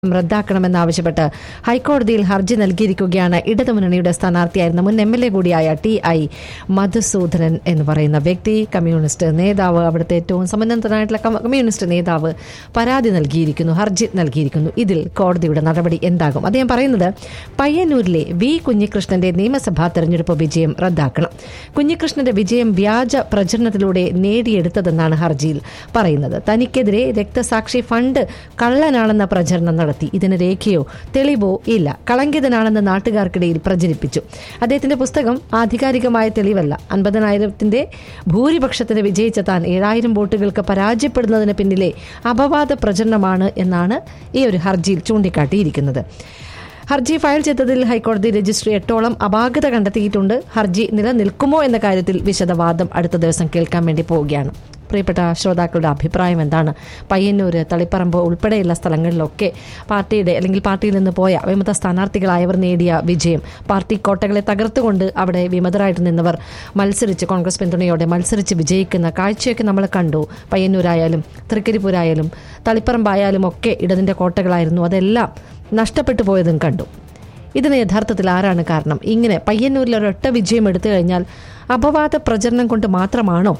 റദ്ദാക്കണമെന്നാവശ്യപ്പെട്ട് ഹൈക്കോടതിയിൽ ഹർജി നൽകിയിരിക്കുകയാണ് ഇടതുമുന്നണിയുടെ സ്ഥാനാർത്ഥിയായിരുന്ന മുൻ എം എൽ എ കൂടിയായ ടി ഐ മധുസൂദനൻ എന്ന് പറയുന്ന വ്യക്തി കമ്മ്യൂണിസ്റ്റ് നേതാവ് അവിടുത്തെ ഏറ്റവും സമുന്നതനായിട്ടുള്ള കമ്മ- കമ്മ്യൂണിസ്റ്റ് നേതാവ് പരാതി നൽകിയിരിക്കുന്നു ഹർജി നൽകിയിരിക്കുന്നു ഇതിൽ കോടതിയുടെ നടപടി എന്താകും അദ്ദേഹം പറയുന്നത് പയ്യന്നൂരിലെ വി കുഞ്ഞികൃഷ്ണന്റെ നിയമസഭാ തെരഞ്ഞെടുപ്പ് വിജയം റദ്ദാക്കണം കുഞ്ഞികൃഷ്ണന്റെ വിജയം വ്യാജ പ്രചരണത്തിലൂടെ നേടിയെടുത്തതെന്നാണ് ഹർജിയിൽ പറയുന്നത് തനിക്കെതിരെ രക്തസാക്ഷി ഫണ്ട് കള്ളനാണെന്ന പ്രചരണം നടത്തി ഇതിന് രേഖയോ തെളിവോ ഇല്ല കളങ്കിതനാണെന്ന് നാട്ടുകാർക്കിടയിൽ പ്രചരിപ്പിച്ചു അദ്ദേഹത്തിന്റെ പുസ്തകം ആധികാരികമായ തെളിവല്ല അൻപതിനായിരത്തിന്റെ ഭൂരിപക്ഷത്തിന് വിജയിച്ച താൻ ഏഴായിരം വോട്ടുകൾക്ക് പരാജയപ്പെടുന്നതിന് പിന്നിലെ അപവാദ പ്രചരണമാണ് എന്നാണ് ഈ ഒരു ഹർജിയിൽ ചൂണ്ടിക്കാട്ടിയിരിക്കുന്നത് ഹർജി ഫയൽ ചെയ്തതിൽ ഹൈക്കോടതി രജിസ്ട്രി എട്ടോളം അപാകത കണ്ടെത്തിയിട്ടുണ്ട് ഹർജി നിലനിൽക്കുമോ എന്ന കാര്യത്തിൽ വിശദവാദം അടുത്ത ദിവസം കേൾക്കാൻ വേണ്ടി പോവുകയാണ് പ്രിയപ്പെട്ട ശ്രോതാക്കളുടെ അഭിപ്രായം എന്താണ് പയ്യന്നൂര് തളിപ്പറമ്പ് ഉൾപ്പെടെയുള്ള സ്ഥലങ്ങളിലൊക്കെ പാർട്ടിയുടെ അല്ലെങ്കിൽ പാർട്ടിയിൽ നിന്ന് പോയ വിമത സ്ഥാനാർത്ഥികളായവർ നേടിയ വിജയം പാർട്ടി കോട്ടകളെ തകർത്തുകൊണ്ട് അവിടെ വിമതരായിട്ട് നിന്നവർ മത്സരിച്ച് കോൺഗ്രസ് പിന്തുണയോടെ മത്സരിച്ച് വിജയിക്കുന്ന കാഴ്ചയൊക്കെ നമ്മൾ കണ്ടു പയ്യന്നൂരായാലും തൃക്കരിപ്പൂരായാലും തളിപ്പറമ്പായാലും ഒക്കെ ഇടതിൻ്റെ കോട്ടകളായിരുന്നു അതെല്ലാം നഷ്ടപ്പെട്ടു പോയതും കണ്ടു ഇതിന് യഥാർത്ഥത്തിൽ ആരാണ് കാരണം ഇങ്ങനെ പയ്യന്നൂരിൽ ഒരൊറ്റ വിജയം എടുത്തു കഴിഞ്ഞാൽ അപവാദ പ്രചരണം കൊണ്ട് മാത്രമാണോ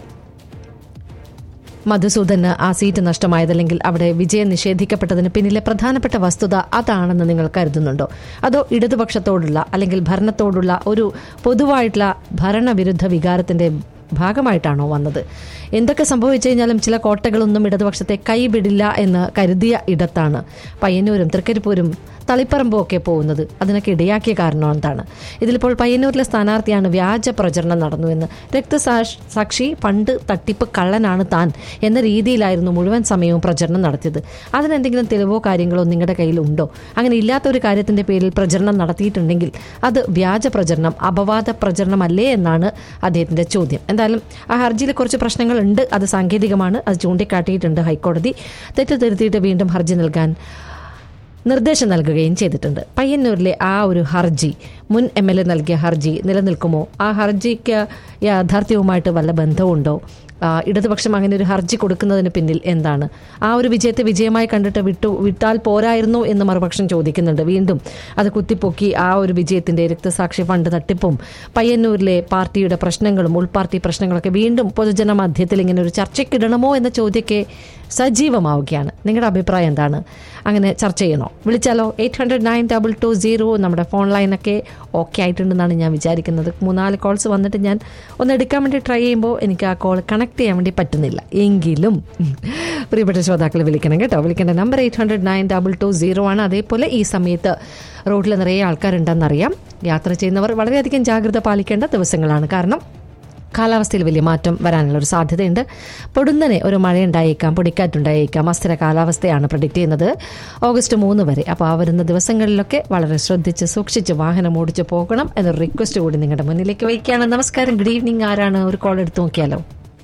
മധുസൂദന് ആ സീറ്റ് നഷ്ടമായതല്ലെങ്കിൽ അവിടെ വിജയം നിഷേധിക്കപ്പെട്ടതിന് പിന്നിലെ പ്രധാനപ്പെട്ട വസ്തുത അതാണെന്ന് നിങ്ങൾ കരുതുന്നുണ്ടോ അതോ ഇടതുപക്ഷത്തോടുള്ള അല്ലെങ്കിൽ ഭരണത്തോടുള്ള ഒരു പൊതുവായിട്ടുള്ള ഭരണവിരുദ്ധ വികാരത്തിന്റെ ഭാഗമായിട്ടാണോ വന്നത് എന്തൊക്കെ സംഭവിച്ചു കഴിഞ്ഞാലും ചില കോട്ടകളൊന്നും ഇടതുപക്ഷത്തെ കൈവിടില്ല എന്ന് കരുതിയ ഇടത്താണ് പയ്യന്നൂരും തൃക്കരിപ്പൂരും തളിപ്പറമ്പും ഒക്കെ പോകുന്നത് അതിനൊക്കെ ഇടയാക്കിയ കാരണം എന്താണ് ഇതിലിപ്പോൾ പയ്യന്നൂരിലെ സ്ഥാനാർത്ഥിയാണ് വ്യാജ പ്രചരണം നടന്നുവെന്ന് രക്തസാക്ഷി സാക്ഷി പണ്ട് തട്ടിപ്പ് കള്ളനാണ് താൻ എന്ന രീതിയിലായിരുന്നു മുഴുവൻ സമയവും പ്രചരണം നടത്തിയത് അതിനെന്തെങ്കിലും തെളിവോ കാര്യങ്ങളോ നിങ്ങളുടെ കയ്യിൽ ഉണ്ടോ അങ്ങനെ ഇല്ലാത്ത ഒരു കാര്യത്തിന്റെ പേരിൽ പ്രചരണം നടത്തിയിട്ടുണ്ടെങ്കിൽ അത് വ്യാജ പ്രചരണം അപവാദ പ്രചരണമല്ലേ എന്നാണ് അദ്ദേഹത്തിന്റെ ചോദ്യം എന്തായാലും ആ ഹർജിയിൽ കുറച്ച് പ്രശ്നങ്ങളുണ്ട് അത് സാങ്കേതികമാണ് അത് ചൂണ്ടിക്കാട്ടിയിട്ടുണ്ട് ഹൈക്കോടതി തെറ്റ് തിരുത്തിയിട്ട് വീണ്ടും ഹർജി നൽകാൻ നിർദ്ദേശം നൽകുകയും ചെയ്തിട്ടുണ്ട് പയ്യന്നൂരിലെ ആ ഒരു ഹർജി മുൻ എം എൽ എ നൽകിയ ഹർജി നിലനിൽക്കുമോ ആ ഹർജിക്ക് യാഥാർത്ഥ്യവുമായിട്ട് വല്ല ബന്ധമുണ്ടോ ആ, ഇടതുപക്ഷം അങ്ങനെ ഒരു ഹർജി കൊടുക്കുന്നതിന് പിന്നിൽ എന്താണ് ആ ഒരു വിജയത്തെ വിജയമായി കണ്ടിട്ട് വിട്ടു വിട്ടാൽ പോരായിരുന്നു എന്ന് മറുപക്ഷം ചോദിക്കുന്നുണ്ട് വീണ്ടും അത് കുത്തിപ്പൊക്കി ആ ഒരു വിജയത്തിന്റെ രക്തസാക്ഷി ഫണ്ട് തട്ടിപ്പും പയ്യന്നൂരിലെ പാർട്ടിയുടെ പ്രശ്നങ്ങളും ഉൾപാർട്ടി പ്രശ്നങ്ങളൊക്കെ വീണ്ടും പൊതുജന മധ്യത്തിൽ ഇങ്ങനെ ഒരു ചർച്ചയ്ക്കിടണമോ എന്ന ചോദ്യമൊക്കെ സജീവമാവുകയാണ് നിങ്ങളുടെ അഭിപ്രായം എന്താണ് അങ്ങനെ ചർച്ച ചെയ്യണോ വിളിച്ചാലോ eight hundred nine double two zero നമ്മുടെ ഫോൺ ലൈനൊക്കെ ഓക്കെ ആയിട്ടുണ്ടെന്നാണ് ഞാൻ വിചാരിക്കുന്നത് മൂന്നാല് കോൾസ് വന്നിട്ട് ഞാൻ ഒന്ന് എടുക്കാൻ വേണ്ടി ട്രൈ ചെയ്യുമ്പോൾ എനിക്ക് ആ കോൾ കണക്ട് ചെയ്യാൻ വേണ്ടി പറ്റുന്നില്ല എങ്കിലും പ്രിയപ്പെട്ട ശ്രോതാക്കൾ വിളിക്കണം കേട്ടോ വിളിക്കേണ്ട number eight hundred nine double two zero ആണ് അതേപോലെ ഈ സമയത്ത് റോഡിൽ നിറയെ ആൾക്കാരുണ്ടെന്നറിയാം യാത്ര ചെയ്യുന്നവർ വളരെയധികം ജാഗ്രത പാലിക്കേണ്ട ദിവസങ്ങളാണ് കാരണം കാലാവസ്ഥയിൽ വലിയ മാറ്റം വരാനുള്ള ഒരു സാധ്യതയുണ്ട് പൊടുന്നനെ ഒരു മഴയുണ്ടായേക്കാം പൊടിക്കാറ്റുണ്ടായേക്കാം അസ്ഥിര കാലാവസ്ഥയാണ് പ്രഡിക്റ്റ് ചെയ്യുന്നത് ഓഗസ്റ്റ് മൂന്ന് വരെ അപ്പോൾ ആ വരുന്ന ദിവസങ്ങളിലൊക്കെ വളരെ ശ്രദ്ധിച്ച് സൂക്ഷിച്ച് വാഹനം ഓടിച്ച് പോകണം എന്നൊരു റിക്വസ്റ്റ് കൂടി നിങ്ങളുടെ മുന്നിലേക്ക് വയ്ക്കുകയാണ് നമസ്കാരം ഗുഡ് ഈവനിങ് ആരാണ് ഒരു കോൾ എടുത്ത് നോക്കിയാലോ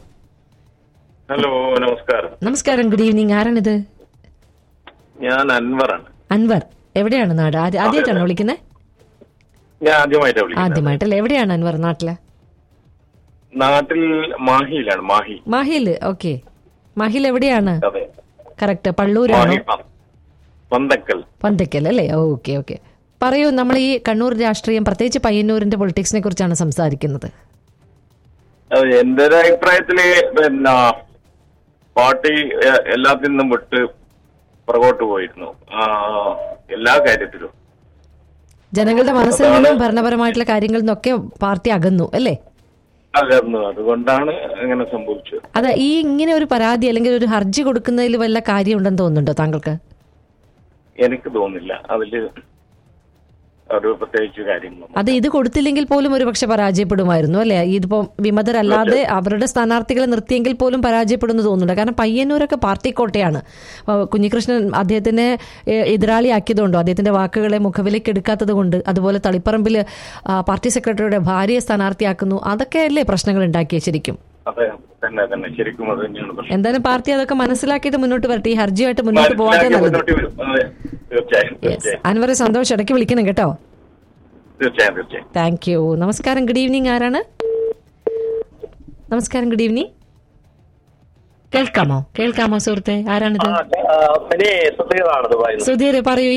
ഹലോ നമസ്കാരം നമസ്കാരം ഗുഡ് ഈവനിങ് ആരാണിത് ഞാൻ അൻവറാണ് അൻവർ എവിടെയാണ് നാട് ആദ്യ- ആദ്യമായിട്ടാണോ വിളിക്കുന്നത് ഞാൻ ആദ്യമായിട്ടാണ് വിളിക്കുന്നത് ആദ്യമായിട്ടല്ലേ എവിടെയാണ് അൻവർ നാട്ടില് നാട്ടിൽ മാഹിയിലാണ് മാഹി മാഹിയിൽ ഓക്കെ മാഹിയിൽ എവിടെയാണ് അതെ കറക്റ്റ് പള്ളൂരാണോ മാഹി പ- പന്തക്കൽ പന്തക്കൽ അല്ലേ ഓക്കെ ഓക്കെ പറയൂ നമ്മൾ ഈ കണ്ണൂർ രാഷ്ട്രീയം പ്രത്യേകിച്ച് പയ്യന്നൂരിന്റെ പൊളിറ്റിക്സിനെ കുറിച്ചാണ് സംസാരിക്കുന്നത് അത് എന്റെ ഒരു അഭിപ്രായത്തില് പിന്നെ പാർട്ടി എ- എല്ലാത്തിൽ നിന്നും വിട്ട് പുറകോട്ട് പോയിരുന്നു ആ, എല്ലാ കാര്യത്തിലും ജനങ്ങളുടെ മനസ്സിൽ നിന്നും ഭരണപരമായിട്ടുള്ള കാര്യങ്ങളിൽ നിന്നൊക്കെ പാർട്ടി അകന്നു അല്ലേ അകന്നു അതുകൊണ്ടാണ് അങ്ങനെ സംഭവിച്ചത് അത് ഈ ഇങ്ങനെ ഒരു പരാതി അല്ലെങ്കിൽ ഒരു ഹർജി കൊടുക്കുന്നതിൽ വല്ല കാര്യമുണ്ടെന്ന് തോന്നുന്നുണ്ടോ താങ്കൾക്ക് എനിക്ക് തോന്നുന്നില്ല അതില് ഒരു പ്രത്യേകിച്ച് കാര്യങ്ങളൊന്നും അത് ഇത് കൊടുത്തില്ലെങ്കിൽ പോലും ഒരുപക്ഷെ പരാജയപ്പെടുമായിരുന്നു അല്ലേ ഇതിപ്പോ വിമതരല്ലാതെ അവരുടെ സ്ഥാനാർത്ഥികളെ നിർത്തിയെങ്കിൽ പോലും പരാജയപ്പെടുന്നു തോന്നുന്നുണ്ട് കാരണം പയ്യന്നൂരൊക്കെ പാർട്ടി കോട്ടയാണ് ആ, കുഞ്ഞികൃഷ്ണൻ അദ്ദേഹത്തിനെ ഏ, എതിരാളിയാക്കിയതുകൊണ്ടോ അദ്ദേഹത്തിന്റെ വാക്കുകളെ മുഖവിലേക്ക് എടുക്കാത്തത് കൊണ്ട് അതുപോലെ തളിപ്പറമ്പിൽ ആ, പാർട്ടി സെക്രട്ടറിയുടെ ഭാര്യയെ സ്ഥാനാർത്ഥിയാക്കുന്നു അതൊക്കെയല്ലേ പ്രശ്നങ്ങൾ ഉണ്ടാക്കിയത് ശരിക്കും അതെ തന്നെ തന്നെ ശരിക്കും അത് തന്നെയാണ് പ്രശ്നം എന്തായാലും പാർട്ടി അതൊക്കെ മനസ്സിലാക്കിയിട്ട് മുന്നോട്ട് വരട്ടെ ഈ ഹർജിയായിട്ട് മുന്നോട്ട് പോകാതെ മനസ്സിലാക്കി നല്ലത് മുന്നോട്ട് വരും അതെ തീർച്ചയായും യെസ് തീർച്ചയായും അൻവറെ സന്തോഷം ഇടയ്ക്ക് വിളിക്കണം കേട്ടോ തീർച്ചയായും തീർച്ചയായും താങ്ക് യു നമസ്കാരം ഗുഡ് ഈവനിങ് ആരാണ് നമസ്കാരം ഗുഡ് ഈവനിങ് കേൾക്കാമോ കേൾക്കാമോ സുഹൃത്തെ ആരാണിത് ആ, ആ, ഇനി സുധീറാണ് ദുബായിൽ നിന്ന്. സുധീർ പറയൂ